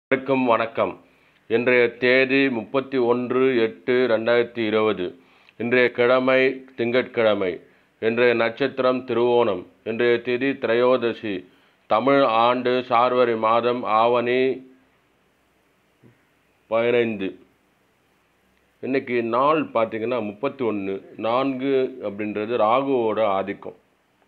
அனைவருக்கும் வணக்கம் இன்றைய தேதி முப்பத்தி ஒன்று எட்டு ரெண்டாயிரத்தி இருபது இன்றைய கிழமை திங்கட்கிழமை இன்றைய நட்சத்திரம் திருவோணம் இன்றைய திதி திரையோதசி தமிழ் ஆண்டு சார்வரி மாதம் ஆவணி பதினைந்து இன்னைக்கு நாள் பார்த்தீங்கன்னா முப்பத்தி ஒன்று நான்கு அப்படின்றது ராகுவோட ஆதிக்கம்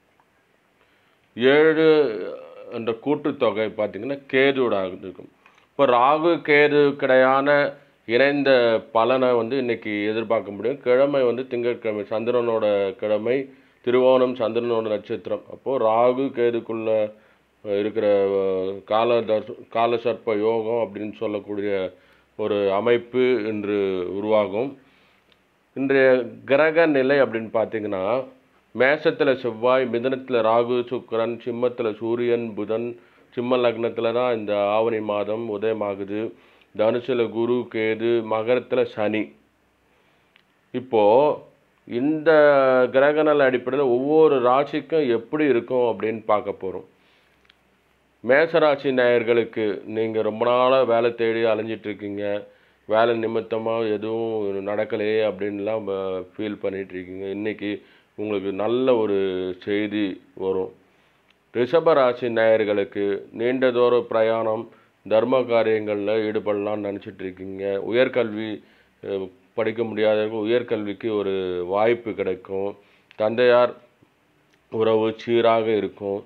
ஏழு என்ற கூட்டுத்தொகை பார்த்தீங்கன்னா கேதுவோட ஆதிக்கம் இப்போ ராகு கேது கிடையான இணைந்த பலனை வந்து இன்னைக்கு எதிர்பார்க்க முடியும் கிழமை வந்து திங்கட்கிழமை சந்திரனோட கிழமை திருவோணம் சந்திரனோட நட்சத்திரம் அப்போது ராகு கேதுக்குள்ள அஹ், இருக்கிற அஹ், கால தர்ச கால சர்ப்ப யோகம் அப்படின்னு சொல்லக்கூடிய ஒரு அமைப்பு இன்று உருவாகும் இன்றைய கிரக நிலை அப்படின்னு பார்த்தீங்கன்னா மேஷத்தில் செவ்வாய் மிதனத்தில் ராகு சுக்கிரன் சிம்மத்தில் சூரியன் புதன் சிம்ம லக்னத்தில் தான் இந்த ஆவணி மாதம் உதயமாகுது தனுசில் குரு கேது மகரத்தில் சனி இப்போ இந்த கிரகணல் அடிப்படையில் ஒவ்வொரு ராசிக்கும் எப்படி இருக்கும் அப்படின்னு பார்க்க போகிறோம் மேசராசி நேயர்களுக்கு நீங்கள் ரொம்ப நாளாக வேலை தேடி அலைஞ்சிட்டு இருக்கீங்க வேலை நிமித்தமாக எதுவும் நடக்கலையே அப்படின்லாம் ஃபீல் பண்ணிட்டு இருக்கீங்க இன்னைக்கு உங்களுக்கு நல்ல ஒரு செய்தி வரும் ரிஷபராசி நேயர்களுக்கு நீண்ட தூர பிரயாணம் தர்ம காரியங்களில் ஈடுபடலாம்னு நினச்சிட்டு இருக்கீங்க உயர்கல்வி அஹ், படிக்க முடியாதவங்க உயர்கல்விக்கு ஒரு வாய்ப்பு கிடைக்கும் தந்தையார் உறவு சீராக இருக்கும்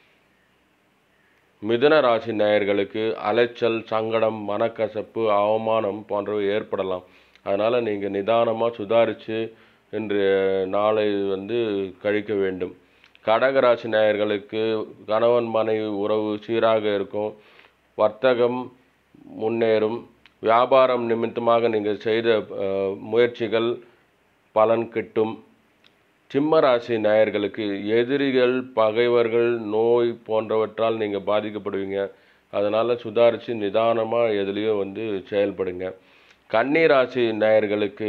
மிதுன ராசி நேயர்களுக்கு அலைச்சல் சங்கடம் மனக்கசப்பு அவமானம் போன்றவை ஏற்படலாம் அதனால் நீங்கள் நிதானமாக சுதாரித்து இன்று நாளை வந்து கழிக்க வேண்டும் கடகராசி நேயர்களுக்கு கணவன் மனைவி உறவு சீராக இருக்கும் வர்த்தகம் முன்னேறும் வியாபாரம் நிமித்தமாக நீங்கள் செய்த அஹ், முயற்சிகள் பலன் கிட்டும் சிம்ம ராசி நேயர்களுக்கு எதிரிகள் பகைவர்கள் நோய் போன்றவற்றால் நீங்கள் பாதிக்கப்படுவீங்க அதனால் சுதாரித்து நிதானமாக எதுலேயும் வந்து செயல்படுங்க கன்னி ராசி நேயர்களுக்கு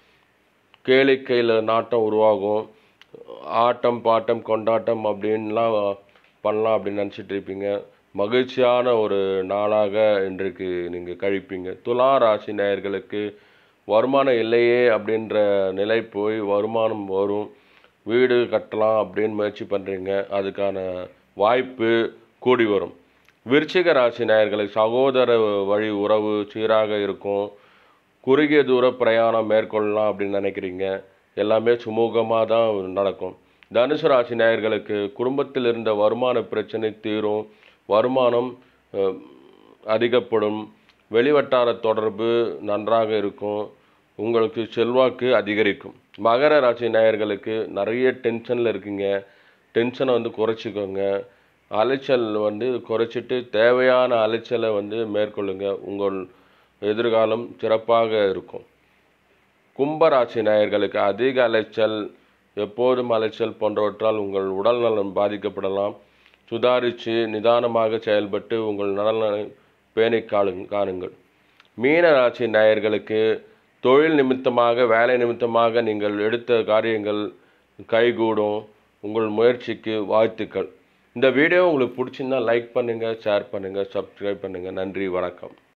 கேளிக்கையில் நாட்டம் உருவாகும் ஆட்டம் பாட்டம் கொண்டாட்டம் அப்படின்லாம் பண்ணலாம் அப்படின்னு நினச்சிட்டு இருப்பீங்க மகிழ்ச்சியான ஒரு நாளாக இன்றைக்கு நீங்கள் கழிப்பீங்க துலா ராசி நேயர்களுக்கு வருமானம் இல்லையே அப்படின்ற நிலை போய் வருமானம் வரும் வீடு கட்டலாம் அப்படின்னு முயற்சி பண்ணுறீங்க அதுக்கான வாய்ப்பு கூடி வரும் விருச்சிக ராசி நேயர்களுக்கு சகோதர வழி உறவு சீராக இருக்கும் குறுகிய தூர பிரயாணம் மேற்கொள்ளலாம் அப்படின்னு நினைக்கிறீங்க எல்லாமே சுமூகமாக தான் நடக்கும் தனுசு ராசி நேயர்களுக்கு குடும்பத்தில் இருந்த வருமான பிரச்சனை தீரும் வருமானம் அஹ், அதிகப்படும் வெளிவட்டார தொடர்பு நன்றாக இருக்கும் உங்களுக்கு செல்வாக்கு அதிகரிக்கும் மகர ராசி நேயர்களுக்கு நிறைய டென்ஷனில் இருக்கீங்க டென்ஷனை வந்து குறைச்சிக்கோங்க அலைச்சல் வந்து குறைச்சிட்டு தேவையான அலைச்சலை வந்து மேற்கொள்ளுங்க உங்கள் எதிர்காலம் சிறப்பாக இருக்கும் கும்பராசி நேயர்களுக்கு அதிக அலைச்சல் எப்போதும் அலைச்சல் போன்றவற்றால் உங்கள் உடல்நலம் பாதிக்கப்படலாம் சுதாரித்து நிதானமாக செயல்பட்டு உங்கள் நலனை பேணி காலுங் காணுங்கள் மீன ராசி நேயர்களுக்கு தொழில் நிமித்தமாக வேலை நிமித்தமாக நீங்கள் எடுத்த காரியங்கள் கைகூடும் உங்கள் முயற்சிக்கு வாழ்த்துக்கள் இந்த வீடியோ உங்களுக்கு பிடிச்சிருந்தா லைக் பண்ணுங்கள் ஷேர் பண்ணுங்கள் சப்ஸ்கிரைப் பண்ணுங்கள் நன்றி வணக்கம்